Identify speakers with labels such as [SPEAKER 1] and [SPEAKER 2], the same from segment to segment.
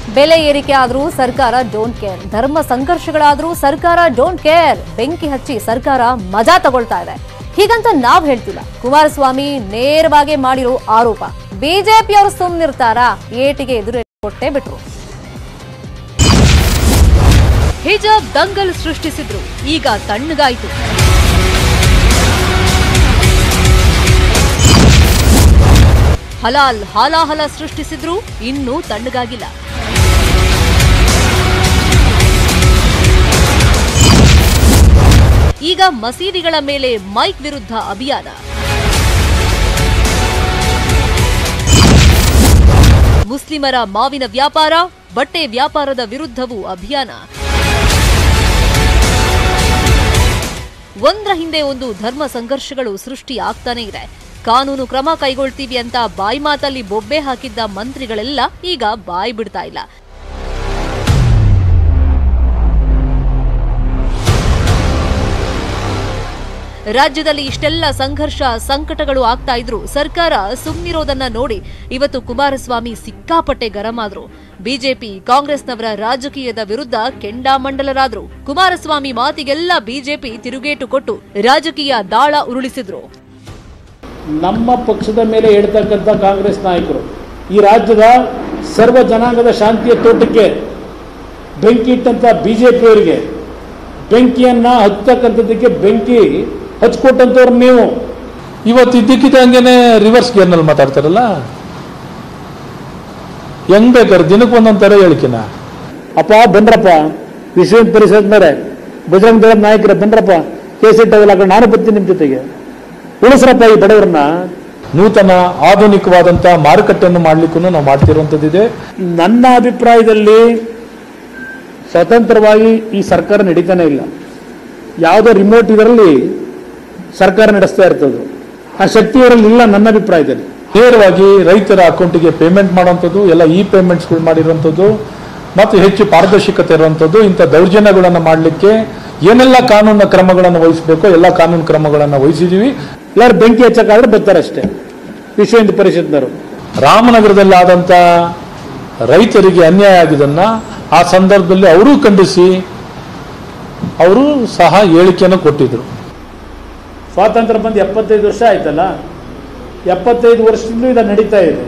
[SPEAKER 1] ಬೆಲೆ ಏರಿಕೆ ಆದರೂ ಸರ್ಕಾರ ಡೋಂಟ್ ಕೇರ್ ಧರ್ಮ ಸಂಘರ್ಷಗಳಾದರೂ ಸರ್ಕಾರ ಡೋಂಟ್ ಕೇರ್ ಬೆಂಕಿ ಹಚ್ಚಿ ಸರ್ಕಾರ ಮಜಾ ತಗೊಳ್ತಾ ಇದೆ ಹೀಗಂತ ನಾವ್ ಹೇಳ್ತಿಲ್ಲ ಕುಮಾರಸ್ವಾಮಿ ನೇರವಾಗಿ ಮಾಡಿರೋ ಆರೋಪ ಬಿಜೆಪಿಯವರು ಸುಮ್ಮನಿರ್ತಾರಾ ಏಟಿಗೆ ಎದುರು ಕೊಟ್ಟೇ ಬಿಟ್ರು ಹಿಜಾಬ್ ದಂಗಲ್ ಸೃಷ್ಟಿಸಿದ್ರು ಈಗ ತಣ್ಣಗಾಯಿತು ಹಲಾಲ್ ಹಾಲಾಹಲ ಸೃಷ್ಟಿಸಿದ್ರು ಇನ್ನೂ ತಣ್ಣಗಾಗಿಲ್ಲ ಈಗ ಮಸೀದಿಗಳ ಮೇಲೆ ಮೈಕ್ ವಿರುದ್ಧ ಅಭಿಯಾನ ಮುಸ್ಲಿಮರ ಮಾವಿನ ವ್ಯಾಪಾರ ಬಟ್ಟೆ ವ್ಯಾಪಾರದ ವಿರುದ್ಧವೂ ಅಭಿಯಾನ ಒಂದ್ರ ಹಿಂದೆ ಒಂದು ಧರ್ಮ ಸಂಘರ್ಷಗಳು ಸೃಷ್ಟಿ ಆಗ್ತಾನೆ ಇದೆ ಕಾನೂನು ಕ್ರಮ ಕೈಗೊಳ್ತೀವಿ ಅಂತ ಬಾಯಿ ಮಾತಲ್ಲಿ ಬೊಬ್ಬೆ ಹಾಕಿದ್ದ ಮಂತ್ರಿಗಳೆಲ್ಲ ಈಗ ಬಾಯಿ ಬಿಡ್ತಾ ಇಲ್ಲ ರಾಜ್ಯದಲ್ಲಿ ಇಷ್ಟೆಲ್ಲ ಸಂಘರ್ಷ ಸಂಕಟಗಳು ಆಗ್ತಾ ಇದ್ರು ಸರ್ಕಾರ ಸುಮ್ನಿರೋದನ್ನ ನೋಡಿ ಇವತ್ತು ಕುಮಾರಸ್ವಾಮಿ ಸಿಕ್ಕಾಪಟ್ಟೆ ಗರಂ ಆದ್ರು ಬಿಜೆಪಿ ಕಾಂಗ್ರೆಸ್ನವರ ರಾಜಕೀಯದ ವಿರುದ್ಧ ಕೆಂಡಾಮಂಡಲರಾದ್ರು ಕುಮಾರಸ್ವಾಮಿ ಮಾತಿಗೆಲ್ಲ ಬಿಜೆಪಿ ತಿರುಗೇಟು ಕೊಟ್ಟು ರಾಜಕೀಯ ದಾಳ ಉರುಳಿಸಿದ್ರು
[SPEAKER 2] ನಮ್ಮ ಪಕ್ಷದ ಮೇಲೆ ಹೇಳ್ತಕ್ಕಂಥ ಕಾಂಗ್ರೆಸ್ ನಾಯಕರು ಈ ರಾಜ್ಯದ ಸರ್ವ ಜನಾಂಗದ ಶಾಂತಿಯ ತೋಟಕ್ಕೆ ಬೆಂಕಿ ಇಟ್ಟಂಥ ಬಿ ಜೆ ಪಿಯವರಿಗೆ ಬೆಂಕಿಯನ್ನು ಹಚ್ಚತಕ್ಕಂಥದ್ದಕ್ಕೆ ಬೆಂಕಿ ಹಚ್ಕೊಟ್ಟಂಥವ್ರು ನೀವು
[SPEAKER 3] ಇವತ್ತು ಇದ್ದಕ್ಕಿದ್ದಂಗೆನೆ ರಿವರ್ಸ್ ಗೇರ್ನಲ್ಲಿ ಮಾತಾಡ್ತಾರಲ್ಲ ಹೆಂಗ್ ಬೇಕಾದ್ರೆ ದಿನಕ್ಕೆ ಒಂದೊಂದ್ ತರ ಹೇಳಿಕೆನ
[SPEAKER 2] ಅಪ್ಪ ಬನ್ರಪ್ಪ ವಿಶ್ವ ಪರಿಷತ್ನವರೇ ಬಜರಂಗ ದಳದ ನಾಯಕರೇ ಬನ್ರಪ್ಪ ಕೇಸ್ ಇಟ್ಟವಲ್ಲ ಹಾಕೊಂಡು ನಾನು ಬರ್ತೀನಿ ನಿಮ್ಮ ಜೊತೆಗೆ ಉಳಿಸ್ರಪ್ಪ ಈ ಬಡವರನ್ನ
[SPEAKER 3] ನೂತನ ಆಧುನಿಕವಾದಂತ ಮಾರುಕಟ್ಟೆಯನ್ನು ಮಾಡ್ಲಿಕ್ಕೂ ನಾವು ಮಾಡ್ತಿರುವಂತದ್ದಿದೆ
[SPEAKER 2] ನನ್ನ ಅಭಿಪ್ರಾಯದಲ್ಲಿ ಸ್ವತಂತ್ರವಾಗಿ ಈ ಸರ್ಕಾರ ನಡೀತಾನೆ ಇಲ್ಲ ಯಾವುದೋ ರಿಮೋಟ್ ಇದರಲ್ಲಿ ಸರ್ಕಾರ ನಡೆಸ್ತಾ ಇರ್ತದೆ ಆ ಶಕ್ತಿ ಇವರಲ್ಲಿ ಇಲ್ಲ ನನ್ನ ಅಭಿಪ್ರಾಯದಲ್ಲಿ
[SPEAKER 3] ನೇರವಾಗಿ ರೈತರ ಅಕೌಂಟಿಗೆ ಪೇಮೆಂಟ್ ಮಾಡುವಂಥದ್ದು ಎಲ್ಲ ಇ ಪೇಮೆಂಟ್ಸ್ಗಳು ಮಾಡಿರುವಂಥದ್ದು ಮತ್ತು ಹೆಚ್ಚು ಪಾರದರ್ಶಕತೆ ಇರುವಂಥದ್ದು ಇಂಥ ದೌರ್ಜನ್ಯಗಳನ್ನು ಮಾಡಲಿಕ್ಕೆ ಏನೆಲ್ಲ ಕಾನೂನು ಕ್ರಮಗಳನ್ನು ವಹಿಸಬೇಕೋ ಎಲ್ಲ ಕಾನೂನು ಕ್ರಮಗಳನ್ನು ವಹಿಸಿದ್ದೀವಿ
[SPEAKER 2] ಎಲ್ಲರೂ ಬೆಂಕಿ ಹಚ್ಚಕ್ಕಾದ್ರೆ ಬರ್ತಾರೆ ಅಷ್ಟೇ ವಿಶ್ವ ಹಿಂದೂ ಪರಿಷತ್ನವರು
[SPEAKER 3] ರಾಮನಗರದಲ್ಲಿ ಆದಂತ ರೈತರಿಗೆ ಅನ್ಯಾಯ ಆಗಿದ್ದನ್ನ ಆ ಸಂದರ್ಭದಲ್ಲಿ ಅವರೂ ಖಂಡಿಸಿ ಅವರು ಸಹ ಹೇಳಿಕೆಯನ್ನು ಕೊಟ್ಟಿದ್ರು
[SPEAKER 2] ಸ್ವಾತಂತ್ರ್ಯ ಬಂದು ಎಪ್ಪತ್ತೈದು ವರ್ಷ ಆಯ್ತಲ್ಲ ಎಪ್ಪತ್ತೈದು ವರ್ಷದಿಂದ ಇದು ನಡೀತಾ ಇದೆ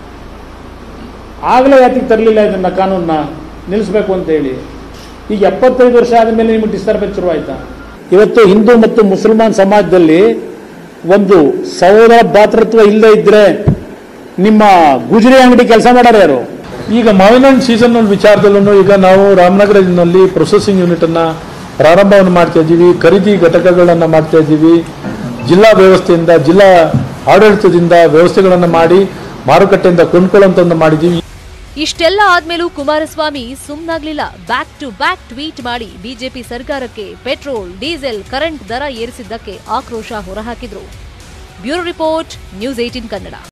[SPEAKER 2] ಆಗಲೇ ಯಾಕೆ ತರಲಿಲ್ಲ ಇದನ್ನ ಕಾನೂನನ್ನ ನಿಲ್ಲಿಸ್ಬೇಕು ಅಂತ ಹೇಳಿ ಈಗ ಎಪ್ಪತ್ತೈದು ವರ್ಷ ಆದಮೇಲೆ ನಿಮಗೆ ಡಿಸ್ಟರ್ಬೆನ್ಸ್ ಶುರುವಾಯ್ತಾ ಇವತ್ತು ಹಿಂದೂ ಮತ್ತು ಮುಸಲ್ಮಾನ್ ಸಮಾಜದಲ್ಲಿ ಒಂದು ಸಹೋದರ ಭಾತೃತ್ವ ಇಲ್ಲದೆ ಇದ್ರೆ ನಿಮ್ಮ ಗುಜರಿ ಅಂಗಡಿ ಕೆಲಸ ಮಾಡೋರು ಯಾರು
[SPEAKER 3] ಈಗ ಮಾವಿನ ಹಣ್ಣು ಸೀಸನ್ ವಿಚಾರದಲ್ಲೂ ಈಗ ನಾವು ರಾಮನಗರದಲ್ಲಿ ಪ್ರೊಸೆಸಿಂಗ್ ಯೂನಿಟ್ ಅನ್ನ ಪ್ರಾರಂಭವನ್ನು ಮಾಡ್ತಾ ಇದ್ದೀವಿ ಖರೀದಿ ಘಟಕಗಳನ್ನ ಮಾಡ್ತಾ ಇದ್ದೀವಿ ಜಿಲ್ಲಾ ವ್ಯವಸ್ಥೆಯಿಂದ ಜಿಲ್ಲಾ ಆಡಳಿತದಿಂದ ವ್ಯವಸ್ಥೆಗಳನ್ನು ಮಾಡಿ ಮಾರುಕಟ್ಟೆಯಿಂದ ಕೊಂಡ್ಕೊಳ್ಳುವಂತ ಮಾಡಿದ್ದೀವಿ
[SPEAKER 1] ಇಷ್ಟೆಲ್ಲ ಆದ್ಮೇಲೂ ಕುಮಾರಸ್ವಾಮಿ ಸುಮ್ನಾಗ್ಲಿಲ್ಲ ಬ್ಯಾಕ್ ಟು ಬ್ಯಾಕ್ ಟ್ವೀಟ್ ಮಾಡಿ ಬಿಜೆಪಿ ಸರ್ಕಾರಕ್ಕೆ ಪೆಟ್ರೋಲ್ ಡೀಸೆಲ್ ಕರೆಂಟ್ ದರ ಏರಿಸಿದ್ದಕ್ಕೆ ಆಕ್ರೋಶ ಹೊರಹಾಕಿದ್ರು bureau report news eighteen Kannada